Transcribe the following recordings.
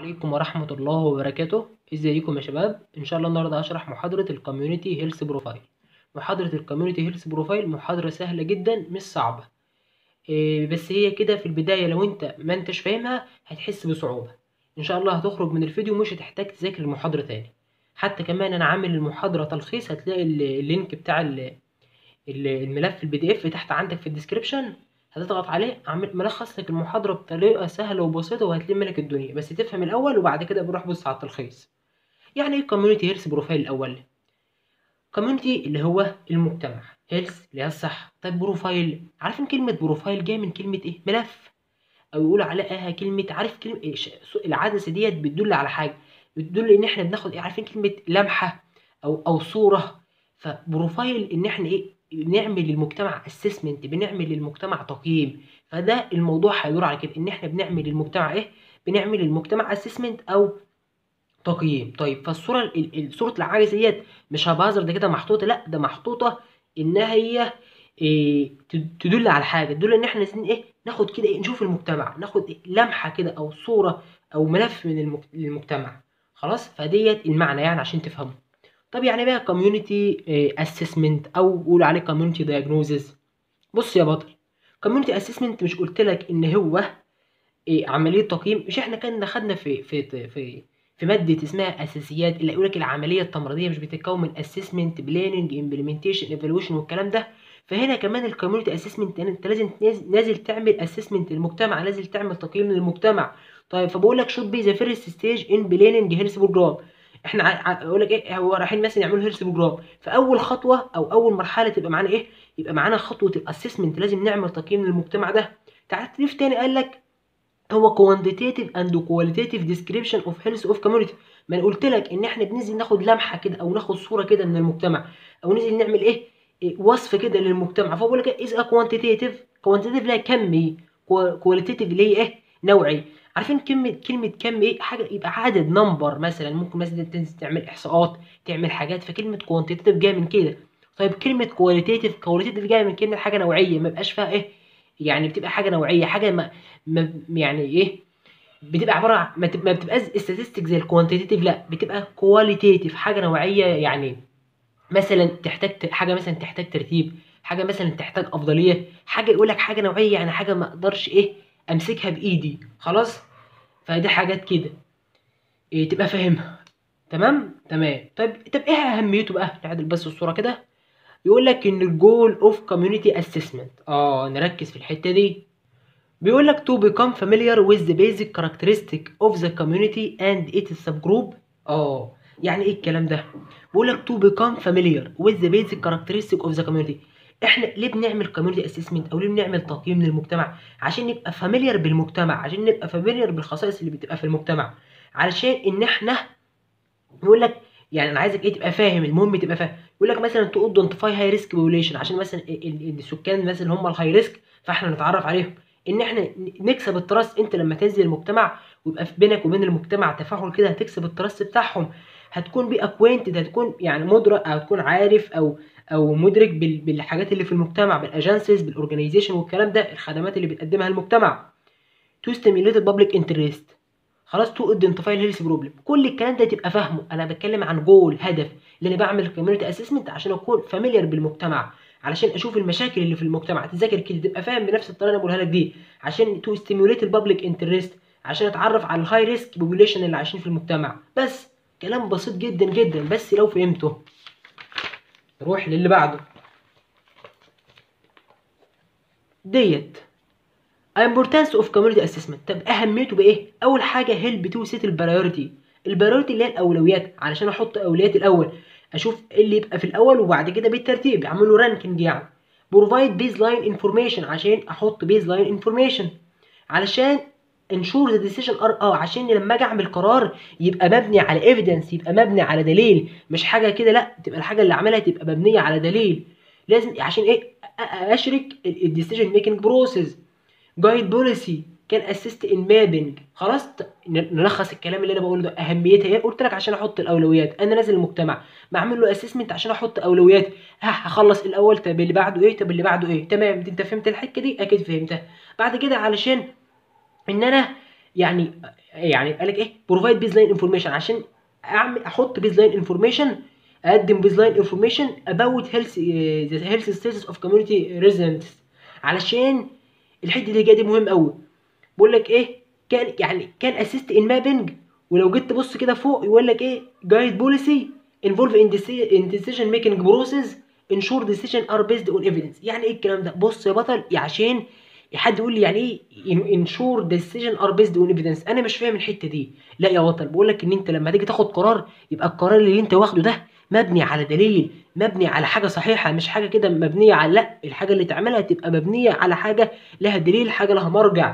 عليكم ورحمة الله وبركاته ازيكم يا شباب ان شاء الله النهارده هشرح محاضرة الكوميونتي هيلث بروفايل محاضرة الكوميونتي هيلث بروفايل محاضرة سهلة جدا مش صعبة إيه بس هي كده في البداية لو انت ما انتش فاهمها هتحس بصعوبة ان شاء الله هتخرج من الفيديو مش هتحتاج تذاكر المحاضرة تاني حتى كمان انا عامل المحاضرة تلخيص هتلاقي ال- اللينك بتاع ال- ال- الملف البي دي اف تحت عندك في الديسكريبشن هتضغط عليه عامل ملخص لك المحاضرة بطريقة سهلة وبسيطة وهتلم لك الدنيا بس تفهم الأول وبعد كده بروح بص على التلخيص يعني ايه كوميونتي هيلث بروفايل الأول كوميونتي اللي هو المجتمع هيلث اللي هي الصحة طيب بروفايل عارفين كلمة بروفايل جاية من كلمة ايه ملف أو يقولوا عليها كلمة عارف كلمة إيه ش- العدسة ديت بتدل على حاجة بتدل إن احنا بناخد ايه عارفين كلمة لمحة أو أو صورة فبروفايل إن احنا ايه بنعمل للمجتمع اسسمنت بنعمل للمجتمع تقييم فده الموضوع هيدور على كده ان احنا بنعمل للمجتمع ايه بنعمل للمجتمع اسسمنت او تقييم طيب فالصوره ال- ال- صوره العجز ديت مش هبهزر ده كده محطوطه لا ده محطوطه انها هي إيه تد- تدل على حاجه تدل ان احنا عايزين ايه ناخد كده إيه نشوف المجتمع ناخد إيه لمحه كده او صوره او ملف من المج- المجتمع خلاص فديت المعنى يعني عشان تفهموا طب يعني بقى كوميونتي اسسمنت او بيقولوا عليه كوميونتي دايجنوزز بص يا بطل كوميونتي اسسمنت مش قلت لك ان هو إيه عمليه تقييم مش احنا كنا خدنا في في في في ماده اسمها اساسيات اللي يقول لك العمليه التمريضيه مش بتتكون من اسسمنت بلاننج امبلمنتيشن ايفالويشن والكلام ده فهنا كمان الكوميونتي اسسمنت انت لازم نازل نازل تعمل اسسمنت للمجتمع نازل تعمل تقييم للمجتمع طيب فبقول لك شوت بي ذا فيرست ستيج ان بلاننج هيلث بروجرام احنا ع- ع- اقول لك ايه هو رايحين مثلا يعملوا هيلث بروجرام فاول خطوه او اول مرحله تبقى معانا ايه يبقى معانا خطوه الاسسمنت لازم نعمل تقييم للمجتمع ده تعريف تاني قال لك هو quantitative and qualitative description of health of community ما انا قلت لك ان احنا بننزل ناخد لمحه كده او ناخد صوره كده من المجتمع او ننزل نعمل ايه, إيه وصف كده للمجتمع فبقول لك از quantitative quantitative لا كمي qualitative اللي هي ايه نوعي عارفين كلمة كلمة كم ايه حاجة يبقى عدد نمبر مثلا ممكن مثلا تنزل تعمل احصاءات تعمل حاجات فكلمة quantitative جاية من كده طيب كلمة qualitative qualitative جاية من كلمة حاجة نوعية ما يبقاش فيها ايه يعني بتبقى حاجة نوعية حاجة ما, ما يعني ايه بتبقى عباره عن ما تب- ما بتبقاش statistics زي الكوانتيتيف لا بتبقى كواليتيتيف حاجه نوعيه يعني مثلا تحتاج ت- حاجه مثلا تحتاج ترتيب حاجه مثلا تحتاج افضليه حاجه يقول لك حاجه نوعيه يعني حاجه ما اقدرش ايه امسكها بايدي خلاص فدي حاجات كده إيه تبقى فاهمها تمام تمام طيب طب ايه اهميته بقى نعدل بس الصوره كده يقول لك ان الجول اوف كوميونتي اسسمنت اه نركز في الحته دي بيقول لك to become familiar with the basic characteristic of the community and its subgroup اه يعني ايه الكلام ده بيقول لك to become familiar with the basic characteristic of the community احنا ليه بنعمل community assessment او ليه بنعمل تقييم للمجتمع عشان نبقى familiar بالمجتمع عشان نبقى familiar بالخصائص اللي بتبقى في المجتمع علشان ان احنا يقول لك يعني انا عايزك ايه تبقى فاهم المهم تبقى فاهم يقول لك مثلا تو ايدنتيفاي هاي ريسك بوبوليشن عشان مثلا ال- ال- السكان مثلا اللي هم الهاي ريسك فاحنا نتعرف عليهم ان احنا ن- نكسب التراست انت لما تنزل المجتمع ويبقى في بينك وبين المجتمع تفاعل كده هتكسب التراست بتاعهم هتكون بي اكوينتد هتكون يعني مدرك او تكون عارف او او مدرك بال- بالحاجات اللي في المجتمع بالاجنسيز بالاورجنايزيشن والكلام ده الخدمات اللي بتقدمها المجتمع تو ستيميوليت البابليك انترست خلاص تو ايدنتيفاي الهيلث بروبلم كل الكلام ده تبقى فاهمه انا بتكلم عن جول هدف اللي انا بعمل كوميونتي اسسمنت عشان اكون فاميليار بالمجتمع علشان اشوف المشاكل اللي في المجتمع تذاكر كده تبقى فاهم بنفس الطريقه اللي أنا بقولها لك دي عشان تو ستيميوليت البابليك انترست عشان اتعرف على الهاي ريسك بوبوليشن اللي عايشين في المجتمع بس كلام بسيط جدا جدا بس لو فهمته نروح للي بعده ديت importance of community assessment طب اهميته بايه اول حاجه help to set البرايورتي البرايورتي اللي هي الاولويات علشان احط اولويات الاول اشوف ايه اللي يبقى في الاول وبعد كده بالترتيب اعمل له رانكينج يعني provide baseline information عشان احط baseline information علشان ensure the decision are اه عشان لما اجي اعمل قرار يبقى مبني على evidence يبقى مبني على دليل مش حاجه كده لا تبقى الحاجه اللي اعملها تبقى مبنيه على دليل لازم عشان ايه أ- أ- اشرك الديسيجن ميكنج بروسيس جايد بوليسي كان اسيست ان مابنج خلاص ت- ن- نلخص الكلام اللي انا بقوله ده اهميتها ايه قلت لك عشان احط الاولويات انا نازل المجتمع بعمل له اسسمنت عشان احط اولويات ها هخلص الاول طب اللي بعده ايه طب اللي بعده ايه تمام دي انت فهمت الحته دي اكيد فهمتها بعد كده علشان ان انا يعني يعني قال لك ايه بروفايد بيز لاين انفورميشن عشان اعمل احط بيز لاين انفورميشن اقدم بيز لاين انفورميشن اباوت هيلث ذا هيلث ستاتس اوف كوميونتي ريزيدنتس علشان الحته اللي جايه دي مهم قوي بقول لك ايه كان يعني كان اسيست ان مابنج ولو جيت تبص كده فوق يقول لك ايه جايد بوليسي انفولف ان ديسيجن ميكنج بروسيس انشور ديسيجن ار بيزد اون ايفيدنس يعني ايه الكلام ده بص يا بطل عشان حد يقول لي يعني ايه انشور ديسيجن ار بيزد اون ايفيدنس انا مش فاهم الحته دي لا يا بطل بقول لك ان انت لما تيجي تاخد قرار يبقى القرار اللي انت واخده ده مبني على دليل مبني على حاجه صحيحه مش حاجه كده مبنيه على لا الحاجه اللي تعملها تبقى مبنيه على حاجه لها دليل حاجه لها مرجع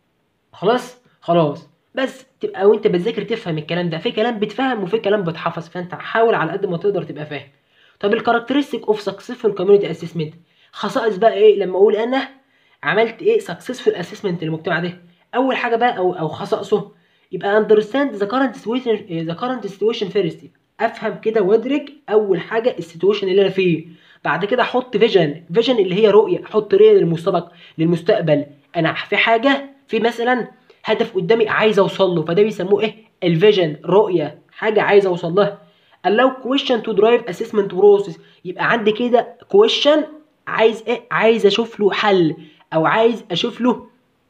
خلاص خلاص بس تبقى وانت بتذاكر تفهم الكلام ده في كلام بتفهم وفي كلام بتحفظ فانت حاول على قد ما تقدر تبقى فاهم طب الكاركترستيك اوف سكسسفول كوميونتي اسسمنت خصائص بقى ايه لما اقول انا عملت ايه سكسسفول اسسمنت للمجتمع ده اول حاجه بقى او او خصائصه يبقى اندرستاند ذا كارنت سيتويشن ذا كارنت سيتويشن فيرست افهم كده وادرك اول حاجه السيتويشن اللي انا فيه بعد كده احط فيجن فيجن اللي هي رؤيه احط رؤيه للمستقبل للمستقبل انا في حاجه في مثلا هدف قدامي عايز اوصل له فده بيسموه ايه الفيجن رؤيه حاجه عايز اوصل لها allow question to drive assessment process يبقى عندي كده question عايز ايه عايز اشوف له حل او عايز اشوف له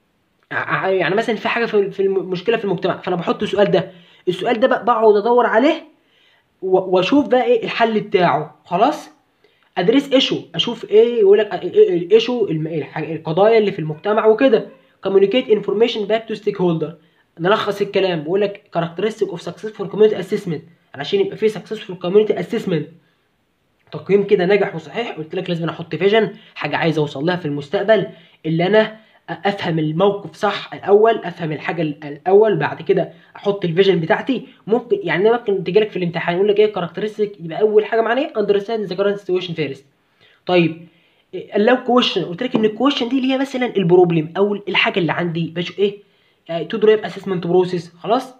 يعني مثلا في حاجه في المشكله في المجتمع فانا بحط السؤال ده السؤال ده بقى بقعد ادور عليه واشوف بقى ايه الحل بتاعه خلاص ادريس ايشو اشوف ايه يقول لك الايشو القضايا اللي في المجتمع وكده communicate information back to stakeholder نلخص الكلام بقول لك characteristic of successful community assessment علشان يبقى في successful community assessment تقييم كده ناجح وصحيح قلت لك لازم احط فيجن حاجه عايز اوصل لها في المستقبل اللي انا افهم الموقف صح الاول افهم الحاجه الاول بعد كده احط الفيجن بتاعتي ممكن يعني ممكن تجي لك في الامتحان يقول لك ايه كاركترستيك يبقى اول حاجه معناه ايه اندرستاند ذا كارنت سيتويشن فيرست طيب لو كويشن قلت لك ان الكويشن دي اللي هي مثلا البروبلم او الحاجه اللي عندي بشوف ايه تو درايف اسسمنت بروسيس خلاص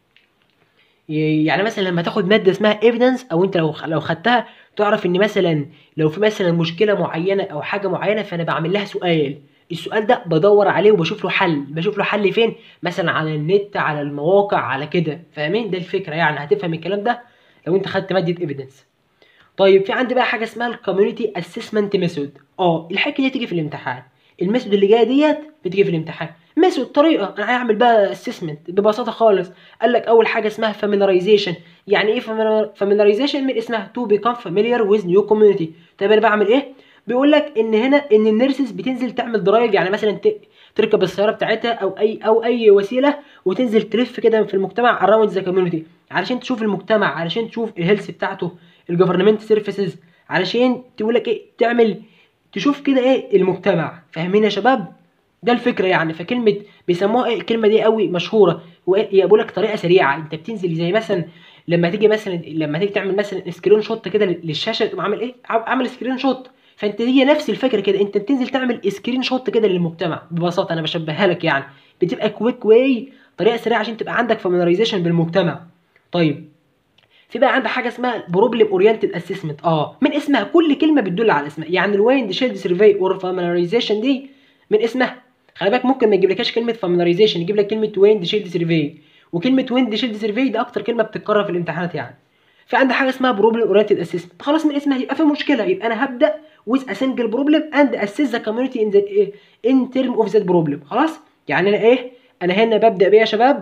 يعني مثلا لما تاخد ماده اسمها ايفيدنس او انت لو لو خدتها تعرف ان مثلا لو في مثلا مشكله معينه او حاجه معينه فانا بعمل لها سؤال السؤال ده بدور عليه وبشوف له حل بشوف له حل فين مثلا على النت على المواقع على كده فاهمين ده الفكره يعني هتفهم الكلام ده لو انت خدت ماده ايفيدنس طيب في عندي بقى حاجه اسمها الكوميونتي اسسمنت ميثود اه الحكايه دي تيجي في الامتحان الميثود اللي جايه ديت بتيجي في الامتحان ميثود طريقه انا هعمل بقى اسسمنت ببساطه خالص قال لك اول حاجه اسمها فاميلارايزيشن يعني ايه فاميلارايزيشن من اسمها تو بيكام فاميليار ويز نيو كوميونتي طيب انا بعمل ايه بيقول لك ان هنا ان النيرسز بتنزل تعمل درايف يعني مثلا تركب السياره بتاعتها او اي او اي وسيله وتنزل تلف كده في المجتمع اراوند ذا كوميونتي علشان تشوف المجتمع علشان تشوف الهيلث بتاعته الجفرمنت سيرفيسز علشان تقول لك ايه تعمل تشوف كده ايه المجتمع فاهمين يا شباب ده الفكره يعني فكلمه بيسموها ايه الكلمه دي قوي مشهوره هي بيقول لك طريقه سريعه انت بتنزل زي مثلا لما تيجي مثلا لما تيجي تعمل مثلا سكرين شوت كده للشاشه تقوم عامل ايه عامل سكرين شوت فانت هي نفس الفكره كده انت بتنزل تعمل سكرين شوت كده للمجتمع ببساطه انا بشبهها لك يعني بتبقى كويك واي طريقه سريعه عشان تبقى عندك فاميلارايزيشن بالمجتمع طيب في بقى عندك حاجه اسمها بروبلم اورينتد اسسمنت اه من اسمها كل كلمه بتدل على اسمها يعني الوايند شيلد سيرفي اور فاميلارايزيشن دي من اسمها خلي بالك ممكن ما يجيبلكش كلمه فاميلارايزيشن يجيب لك كلمه ويند شيلد سيرفي وكلمه ويند شيلد سيرفي ده اكتر كلمه بتتكرر في الامتحانات يعني في عندك حاجه اسمها بروبلم اورينتد اسسمنت خلاص من اسمها يبقى في مشكله يبقى انا هبدا with a single problem and assess the community in the in term of that problem خلاص يعني انا ايه انا هنا ببدا بايه يا شباب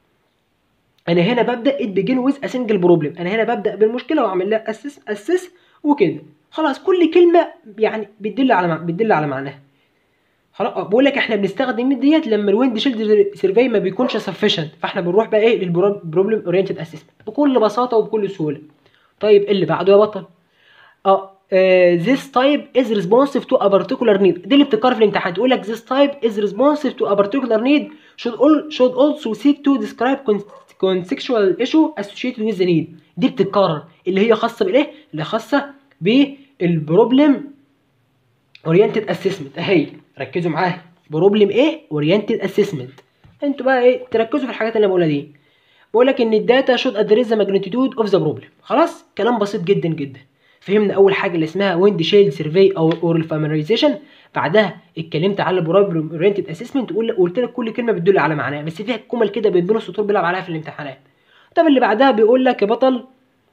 انا هنا ببدا it begin with a single problem انا هنا ببدا بالمشكله واعمل لها اسس اسس وكده خلاص كل كلمه يعني بتدل على بتدل على معناها خلاص بقول لك احنا بنستخدم ديت لما الويند شيلد سيرفي ما بيكونش سفشنت فاحنا بنروح بقى ايه للبروبلم اورينتد اسسمنت بكل بساطه وبكل سهوله طيب اللي بعده يا بطل اه Uh, this type is responsive to a particular need دي اللي بتتكرر في الامتحان تقول لك this type is responsive to a particular need should all should also seek to describe contextual issue associated with the need دي بتتكرر اللي هي خاصه بالايه اللي خاصه بالبروبلم اورينتد اسسمنت اهي ركزوا معايا بروبلم ايه اورينتد اسسمنت انتوا بقى ايه تركزوا في الحاجات اللي انا بقولها دي بقول لك ان الداتا should address the magnitude of the problem خلاص كلام بسيط جدا جدا فهمنا اول حاجه اللي اسمها ويند شيلد سيرفي او اور الفاميلايزيشن بعدها اتكلمت على البروبلم اورينتد اسسمنت وقلت لك كل كلمه بتدل على معناها بس فيها جمل كده بين السطور بيلعب عليها في الامتحانات طب اللي بعدها بيقول لك يا بطل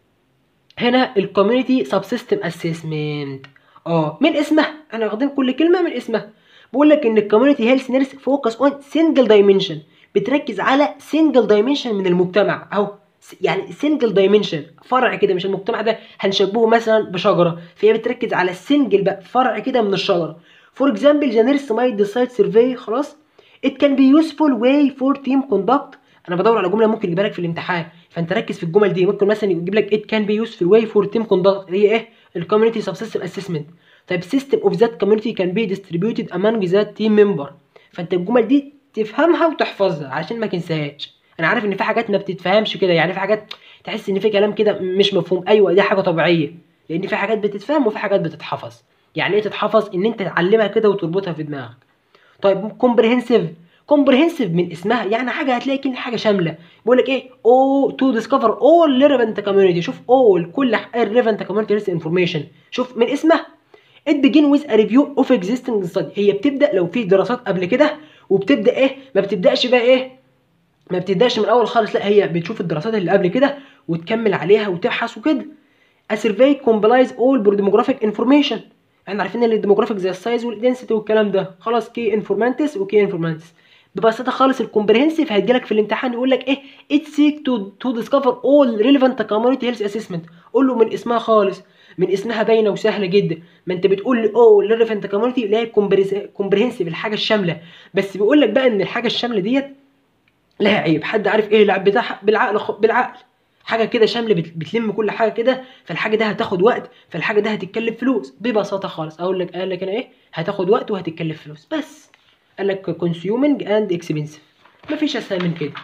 هنا الكوميونتي سب سيستم اسسمنت اه من اسمها احنا واخدين كل كلمه من اسمها بقول لك ان الكوميونتي هيلث نيرس فوكس اون سنجل دايمنشن بتركز على سنجل دايمنشن من المجتمع اهو يعني سنجل دايمنشن فرع كده مش المجتمع ده هنشبهه مثلا بشجره فهي بتركز على السنجل بقى فرع كده من الشجره فور اكزامبل جانيرس مايت ديسايد سيرفي خلاص ات كان بي يوسفول واي فور تيم كوندكت انا بدور على جمله ممكن يجيبها لك في الامتحان فانت ركز في الجمل دي ممكن مثلا يجيب لك ات كان بي يوسفول واي فور تيم كوندكت اللي هي ايه الكوميونتي سب سيستم اسسمنت طيب سيستم اوف ذات كوميونتي كان بي ديستريبيوتد امونج ذات تيم ممبر فانت الجمل دي تفهمها وتحفظها عشان ما تنساهاش انا عارف ان في حاجات ما بتتفهمش كده يعني في حاجات تحس ان في كلام كده مش مفهوم ايوه دي حاجه طبيعيه لان في حاجات بتتفهم وفي حاجات بتتحفظ يعني ايه تتحفظ ان انت تعلمها كده وتربطها في دماغك طيب كومبريهنسيف كومبريهنسيف من اسمها يعني حاجه هتلاقي كلمه حاجه شامله بيقول لك ايه او تو ديسكفر اول ريليفنت كوميونتي شوف اول كل ريليفنت كوميونتي انفورميشن شوف من اسمها it begin with a review of existing study هي بتبدا لو في دراسات قبل كده وبتبدا ايه ما بتبداش بقى ايه ما بتبداش من الاول خالص لا هي بتشوف الدراسات اللي قبل كده وتكمل عليها وتبحث وكده a survey combines all demographic information احنا عارفين ان الديموغرافيك زي السايز والدنسيتي والكلام ده خلاص كي انفورمانتس وكي انفورمانتس ببساطه خالص الكومبريهنسيف هيجيلك في الامتحان يقول لك ايه ات سيك تو تو ديسكفر اول ريليفنت كوميونتي هيلث اسسمنت قول له من اسمها خالص من اسمها باينه وسهله جدا ما انت بتقول لي اوه ريليفنت كوميونتي اللي هي كومبريهنسيف الحاجه الشامله بس بيقول لك بقى ان الحاجه الشامله ديت لها عيب حد عارف ايه العيب بتاعها بالعقل بالعقل حاجه كده شامله بتلم كل حاجه كده فالحاجه ده هتاخد وقت فالحاجه ده هتتكلف فلوس ببساطه خالص اقول لك قال لك انا ايه هتاخد وقت وهتتكلف فلوس بس قال لك كونسيومنج اند اكسبنسيف مفيش اسهل من كده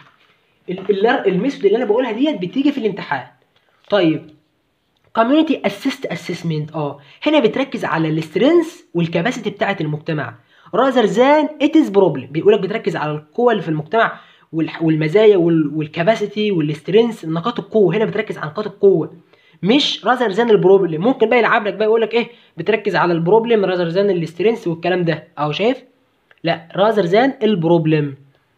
الميثود اللي انا بقولها ديت بتيجي في الامتحان طيب كوميونتي اسيست اسسمنت اه هنا بتركز على السترينث والكباسيتي بتاعه المجتمع راذر ذان ات از بروبلم بيقول لك بتركز على القوه اللي في المجتمع والمزايا والكباسيتي والسترينث نقاط القوه هنا بتركز على نقاط القوه مش راذر ذان البروبلم ممكن بقى يلعب لك بقى يقول لك ايه بتركز على البروبلم راذر ذان السترينث والكلام ده اهو شايف لا راذر ذان البروبلم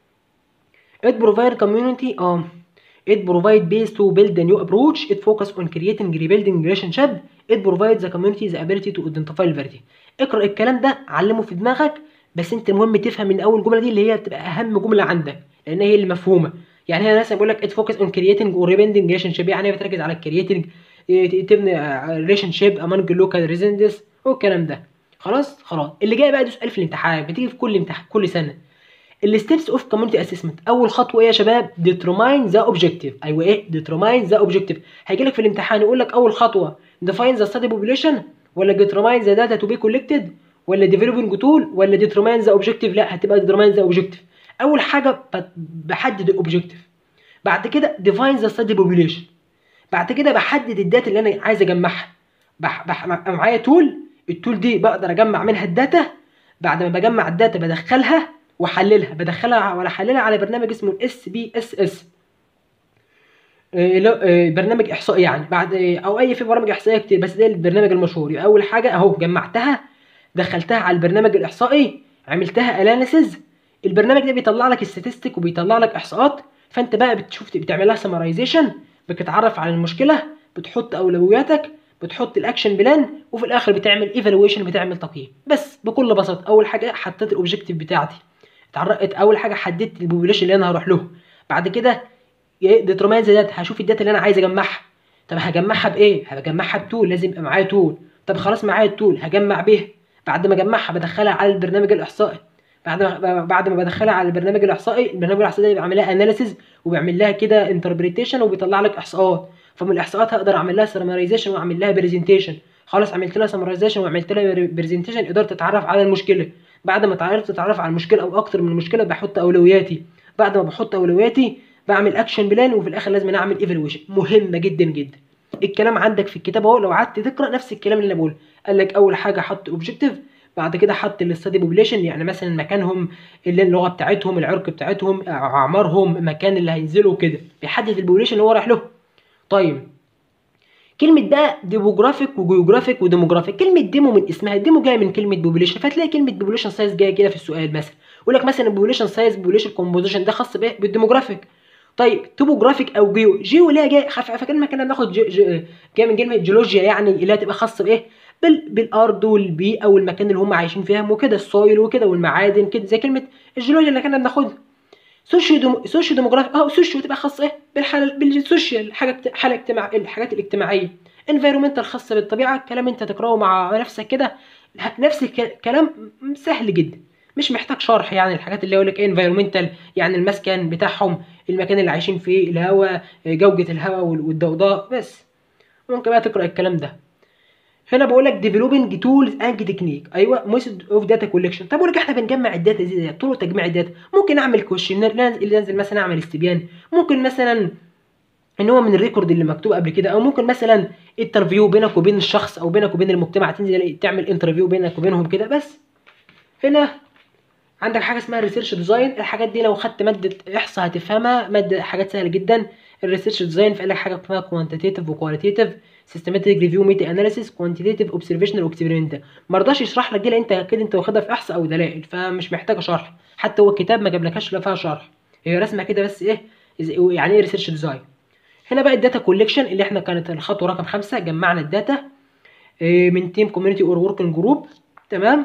it provide community اه it provide base to build a new approach it focus on creating rebuilding relationship it provides the community the ability to identify الفيرتي اقرا الكلام ده علمه في دماغك بس انت المهم تفهم من اول جمله دي اللي هي بتبقى اهم جمله عندك لان هي اللي مفهومه يعني هنا مثلا بيقول لك it focus on creating or rebuilding relationship يعني هي بتركز على الكرييتنج تبني ريليشن شيب امونج لوكال ريزيدنتس والكلام ده خلاص خلاص اللي جاي بقى ده سؤال في الامتحان بتيجي في كل امتحان كل سنه الستبس اوف كوميونتي اسسمنت اول خطوه ايه يا شباب ديترماين ذا اوبجيكتيف ايوه ايه ديترماين ذا اوبجيكتيف هيجي لك في الامتحان يقول لك اول خطوه ديفاين ذا ستادي بوبوليشن ولا ديترماين ذا داتا تو بي كولكتد ولا ديفلوبينج تول ولا ديترماين ذا اوبجيكتيف لا هتبقى ديترماين ذا اوبجيكتيف اول حاجه بحدد الاوبجيكتيف بعد كده ديفاين ذا ستادي بوبوليشن بعد كده بحدد الداتا اللي انا عايز اجمعها بح... بح... معايا تول التول دي بقدر اجمع منها الداتا بعد ما بجمع الداتا بدخلها واحللها بدخلها ولا احللها على برنامج اسمه الاس بي اس اس برنامج احصائي يعني بعد او اي في برامج احصائيه كتير بس ده البرنامج المشهور يبقى اول حاجه اهو جمعتها دخلتها على البرنامج الاحصائي عملتها اناليسيز البرنامج ده بيطلع لك الستاتستيك وبيطلع لك احصاءات فانت بقى بتشوف بتعمل لها سمرايزيشن بتتعرف على المشكله بتحط اولوياتك بتحط الاكشن بلان وفي الاخر بتعمل ايفالويشن بتعمل تقييم بس بكل بساطه اول حاجه حطيت الاوبجيكتيف بتاعتي اتعرفت اول حاجه حددت البوبوليشن اللي انا هروح له بعد كده ديترماين ذا داتا هشوف الداتا اللي انا عايز اجمعها طب هجمعها بايه هجمعها بتول لازم يبقى معايا تول طب خلاص معايا التول هجمع به بعد ما اجمعها بدخلها على البرنامج الاحصائي بعد ما بعد ما بدخلها على البرنامج الاحصائي البرنامج الاحصائي ده بيعمل لها اناليسيز وبيعمل لها كده انتربريتيشن وبيطلع لك احصاءات فمن الاحصاءات هقدر اعمل لها سمرايزيشن واعمل لها برزنتيشن خلاص عملت لها سمرايزيشن وعملت لها برزنتيشن قدرت اتعرف على المشكله بعد ما اتعرفت اتعرف على المشكله او اكتر من المشكله بحط اولوياتي بعد ما بحط اولوياتي بعمل اكشن بلان وفي الاخر لازم اعمل ايفالويشن مهمه جدا جدا الكلام عندك في الكتاب اهو لو قعدت تقرا نفس الكلام اللي انا بقوله قال لك اول حاجه حط اوبجيكتيف بعد كده حط الاستادي بوبليشن يعني مثلا مكانهم اللي اللغه بتاعتهم العرق بتاعتهم اعمارهم مكان اللي هينزلوا كده بيحدد البوبليشن اللي هو رايح له طيب كلمه بقى ديموجرافيك وجيوغرافيك وديموجرافيك كلمه ديمو من اسمها ديمو جايه من كلمه بوبوليشن فتلاقي كلمه بوبوليشن سايز جايه كده في السؤال مثلا يقول لك مثلا البوبوليشن سايز بوبوليشن كومبوزيشن ده خاص بايه بالديموجرافيك طيب توبوجرافيك او جيو جيو اللي هي جاي فاكرين كنا بناخد جاي من كلمه جيولوجيا يعني اللي هتبقى خاصه بايه بال... بالارض والبيئه والمكان اللي هم عايشين فيها وكده السويل وكده والمعادن كده زي كلمه الجيولوجيا اللي كنا بناخدها سوشيو ديمو... سوشيو ديموغرافي اه سوشيو تبقى خاصه ايه بالحاله بالسوشيال حاجه حاله اجتماع الحاجات الاجتماعيه انفيرومنتال خاصه بالطبيعه كلام انت تقراه مع نفسك كده نفس الكلام سهل جدا مش محتاج شرح يعني الحاجات اللي يقول لك ايه انفيرومنتال يعني المسكن بتاعهم المكان اللي عايشين فيه الهواء جوده الهواء والضوضاء بس ممكن بقى تقرا الكلام ده هنا بقول لك ديفلوبينج تولز اند تكنيك ايوه ميثود اوف داتا كولكشن طب بقول لك احنا بنجمع الداتا دي طرق تجميع الداتا ممكن اعمل كويشنير اللي انزل مثلا اعمل استبيان ممكن مثلا ان هو من الريكورد اللي مكتوب قبل كده او ممكن مثلا انترفيو بينك وبين الشخص او بينك وبين المجتمع تنزل تعمل انترفيو بينك وبينهم كده بس هنا عندك حاجه اسمها ريسيرش ديزاين الحاجات دي لو خدت ماده احصاء هتفهمها ماده حاجات سهله جدا الريسيرش ديزاين في لك حاجه اسمها كوانتيتيف وكواليتيف سيستماتيك ريفيو ميتا اناليسيس كوانتيتيف اوبزرفيشنال واكسبيرمنت ما رضاش يشرح لك دي لان انت كده انت واخدها في احصاء او دلائل فمش محتاجه شرح حتى هو الكتاب ما جابلكش لا فيها شرح هي رسمه كده بس ايه يعني ايه ريسيرش ديزاين هنا بقى الداتا كوليكشن اللي احنا كانت الخطوه رقم خمسة جمعنا الداتا من تيم كوميونتي اور وركينج جروب تمام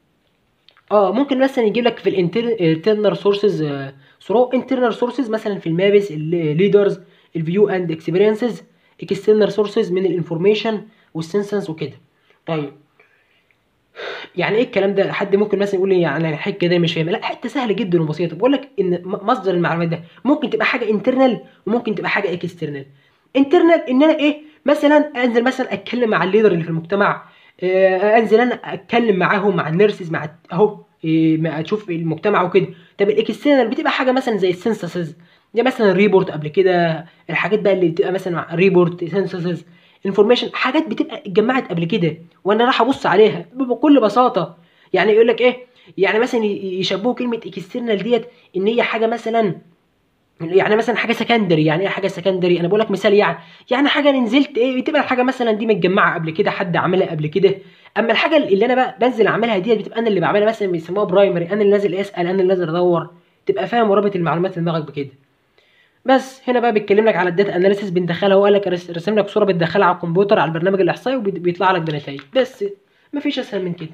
اه ممكن مثلا يجيب لك في الانترنال سورسز ثرو انترنال سورسز مثلا في المابس الليدرز الفيو اند اكسبيرينسز اكسترنال سورسز من الانفورميشن والسنسنس وكده طيب يعني ايه الكلام ده حد ممكن مثلا يقول لي يعني الحته ده مش فاهم لا حته سهله جدا وبسيطه بقول لك ان مصدر المعلومات ده ممكن تبقى حاجه انترنال وممكن تبقى حاجه اكسترنال انترنال ان انا ايه مثلا انزل مثلا اتكلم مع الليدر اللي في المجتمع آه انزل انا اتكلم معاهم مع النيرسز مع اهو إيه اشوف المجتمع وكده طب الاكسترنال بتبقى حاجه مثلا زي السنسسز دي مثلا ريبورت قبل كده الحاجات بقى اللي بتبقى مثلا مع ريبورت سنسسز انفورميشن حاجات بتبقى اتجمعت قبل كده وانا راح ابص عليها بكل بساطه يعني يقول لك ايه يعني مثلا يشبهوا كلمه اكسترنال ديت ان هي حاجه مثلا يعني مثلا حاجه سكندري يعني ايه حاجه سكندري انا بقول لك مثال يعني يعني حاجه نزلت ايه بتبقى الحاجه مثلا دي متجمعه قبل كده حد عاملها قبل كده اما الحاجه اللي انا بقى بنزل اعملها ديت بتبقى انا اللي بعملها مثلا بيسموها برايمري انا اللي نازل اسال انا اللي نازل ادور تبقى فاهم ورابط المعلومات في دماغك بكده بس هنا بقى بيتكلم لك على الداتا اناليسيس بندخلها هو قال لك رسم لك صوره بتدخلها على الكمبيوتر على البرنامج الاحصائي وبيطلع لك بنتائج بس مفيش اسهل من كده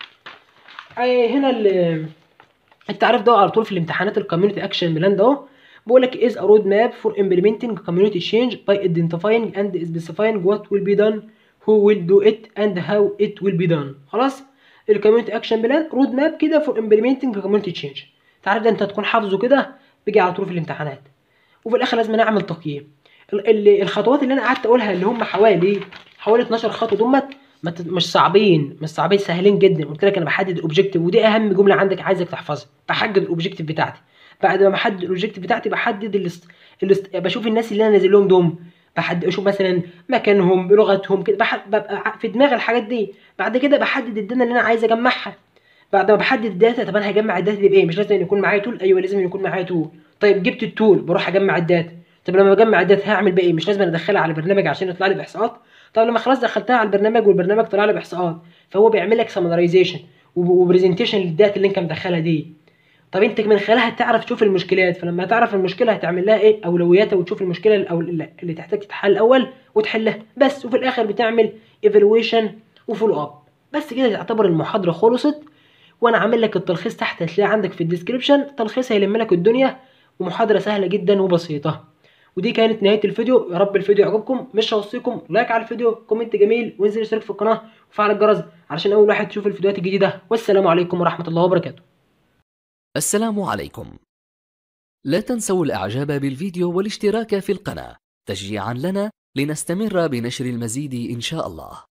هنا التعريف ده على طول في الامتحانات الكوميونتي اكشن بلان ده اهو بقول لك is a road map for implementing community change by identifying and specifying what will be done who will do it and how it will be done خلاص الكوميونتي اكشن بلان رود ماب كده for implementing community change تعرف ده انت تكون حافظه كده بيجي على طول في الامتحانات وفي الاخر لازم اعمل تقييم الخطوات اللي انا قعدت اقولها اللي هم حوالي حوالي 12 خطوه دمت مش صعبين مش صعبين سهلين جدا قلت لك انا بحدد الاوبجيكتيف ودي اهم جمله عندك عايزك تحفظها بحدد الاوبجيكتيف بتاعتي بعد ما بحدد الاوبجيكتيف بتاعتي بحدد الاست... الاست... بشوف الناس اللي انا نازل لهم دوم بحدد اشوف مثلا مكانهم لغتهم كده بح... ببقى في دماغي الحاجات دي بعد كده بحدد الداتا اللي انا عايز اجمعها بعد ما بحدد الداتا طب انا هجمع الداتا دي بايه مش لازم يكون معايا تول ايوه لازم يكون معايا تول طيب جبت التول بروح اجمع الداتا طب لما بجمع الداتا هعمل بقى ايه مش لازم ادخلها على البرنامج عشان يطلع لي باحصاءات طب لما خلاص دخلتها على البرنامج والبرنامج طلع لي باحصاءات فهو بيعمل لك سمرايزيشن وبرزنتيشن للداتا اللي انت مدخلها دي طب انت من خلالها تعرف تشوف المشكلات فلما تعرف المشكله هتعمل لها ايه اولوياتها وتشوف المشكله الأو... اللي تحتاج تتحل الاول وتحلها بس وفي الاخر بتعمل ايفالويشن وفولو اب بس كده تعتبر المحاضره خلصت وانا عامل لك التلخيص تحت هتلاقي عندك في الديسكربشن تلخيص هيلم لك الدنيا ومحاضره سهله جدا وبسيطه ودي كانت نهايه الفيديو يا رب الفيديو يعجبكم مش هوصيكم لايك على الفيديو كومنت جميل وانزل اشترك في القناه وفعل الجرس علشان اول واحد تشوف الفيديوهات الجديده والسلام عليكم ورحمه الله وبركاته السلام عليكم لا تنسوا الاعجاب بالفيديو والاشتراك في القناه تشجيعا لنا لنستمر بنشر المزيد ان شاء الله